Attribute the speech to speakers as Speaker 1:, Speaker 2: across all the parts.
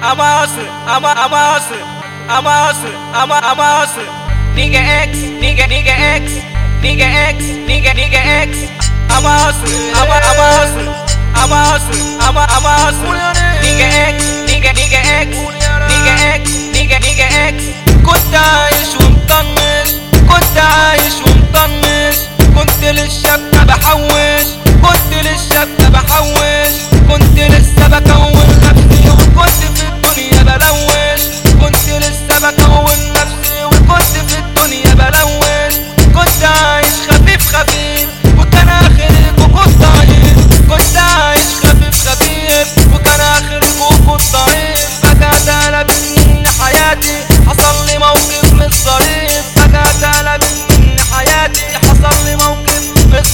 Speaker 1: I'm awesome, I'm a, I'm awesome, I'm awesome, I'm a, I'm awesome. Nigga X, nigga, nigga X, nigga X, nigga, nigga X. I'm awesome, I'm a, I'm awesome, I'm awesome, I'm a, I'm awesome. Nigga X, nigga, nigga X, nigga X, nigga, nigga X. كنت عايش ومطنش كنت عايش ومطنش كنت للشبكة بحوش كنت للشبكة بحوش كنت لسه بكون نفسي وكنت في الدنيا بلوش كنت لسه بكون نفسي وكنت في الدنيا بلوش كنت عايش خفيف خفيف وكان اخري كنت ضعيف كنت عايش خفيف خفيف وكان اخري كنت ضعيف فجأة قلب من حياتي حصل لي موقف مش ظريف فجأة قلب من حياتي حصل لي موقف مش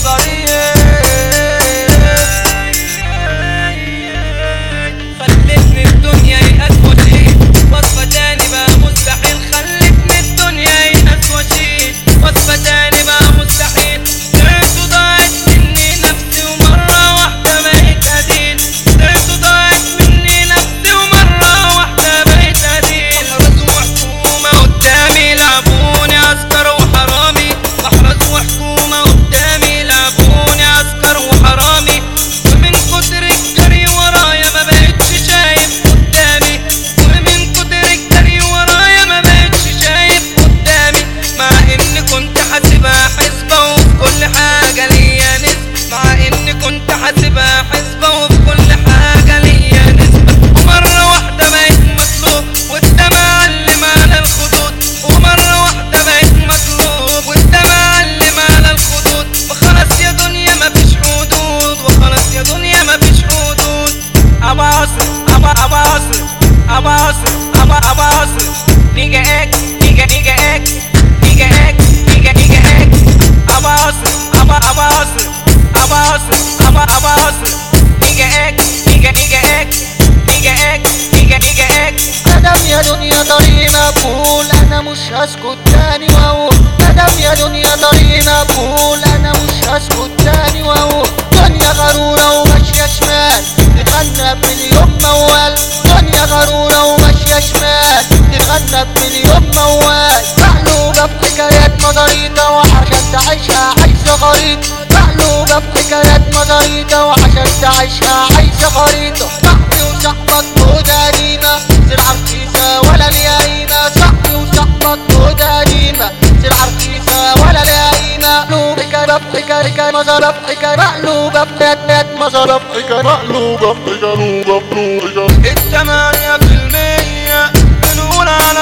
Speaker 1: ظريف خلتني الدنيا يأس وشيل وصفة تاني بقى مستحيل خلتني الدنيا يأس وشيل وصفة تاني بقى مستحيل تعبت وضاعت مني نفسي ومرة واحدة بقيت أدين تعبت وضاعت مني نفسي ومرة واحدة بقيت أدين محرز وحكومة قدامي لعبوني عسكر وحرامي محرز وحكومة قدامي لعبوني عسكر وحرامي ومن كتر الجري ورايا ما بقتش شايف قدامي ومن كتر الجري ورايا ما بقتش شايف قدامي مع اني كنت حاسبها حسبة وفي كل حاجة ليا نسبة مع اني كنت حاسبها حسبة وفي كل حاجة ليا نسبة ومرة واحدة بقيت مطلوب والدمع علم على الخدود ومرة واحدة بقيت مطلوب والدمع علم على الخدود وخلاص يا دنيا مفيش حدود وخلاص يا دنيا مفيش حدود I'm awesome, I'm a, I'm awesome, I'm awesome, I'm a, I'm awesome. Nigga X, nigga, nigga X, nigga X, nigga, nigga X. I'm awesome, I'm a, I'm awesome, I'm awesome, I'm a, I'm awesome. Nigga X, nigga, nigga X, nigga X, nigga, nigga X.
Speaker 2: مدام يا دنيا طريق مقبول انا مش هسكت تاني واقول مدام يا دنيا طريق مقبول انا مش هسكت تاني واقول دنيا غرورة وماشية شمال تتغنى بمليون موال دنيا غرورة وماشية شمال تتغنى بمليون موال مقلوبة بحكايات مزاريطة وعشان تعيشها عايزة خريطة مقلوبة بحكايات مزاريطة وعشان تعيشها عايزة خريطة صاحبي وصاحبك موجة قديمة سلعة رخيصة ولا ليها قيمة صاحبي وصاحبك موجة قديمة سلعة رخيصة ولا ليها قيمة مقلوبة بحكاية بحكاية مزارة بحكاية مقلوبة بحكاية مزارة بحكاية
Speaker 3: مقلوبة بقلوبة بنوبة
Speaker 1: التمانية في المية بنقول على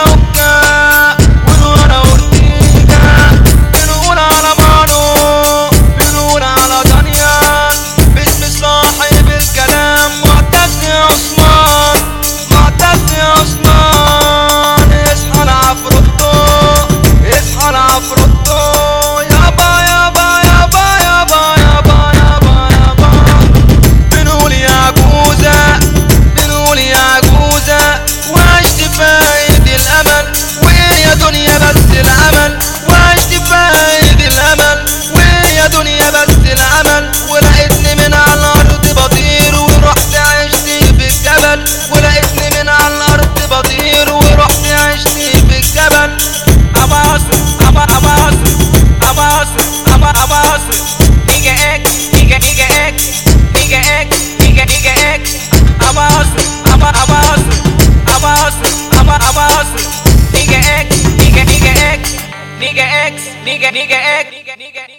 Speaker 1: وكا ونقول على اورتيجا بنقول على مانو بنقول على دانيال باسم صاحب الكلام معتز يا عثمان معتز يا عثمان اصحى لعفروتو اصحى لعفروتو يابا يابا يابا يابا يابا يابا يابا بنقول يا عجوزة بنقول يا عجوزة وعشت فايد الأمل وإيه يا دنيا بس الأمل وعشت فايد الأمل وإيه يا دنيا بس الأمل ولقيتني من على الأرض بطير ورحت عشت في الجبل ولقيتني من على الأرض بطير ورحت عشت في الجبل I'm awesome, I'm a, I'm awesome, I'm awesome, I'm a, I'm awesome. Nigga X, nigga, nigga X, nigga X, nigga, nigga X. I'm awesome, I'm a, I'm awesome, I'm awesome, I'm a, I'm awesome. Nigga X, nigga, nigga X, nigga X, nigga, nigga X, nigga, nigga.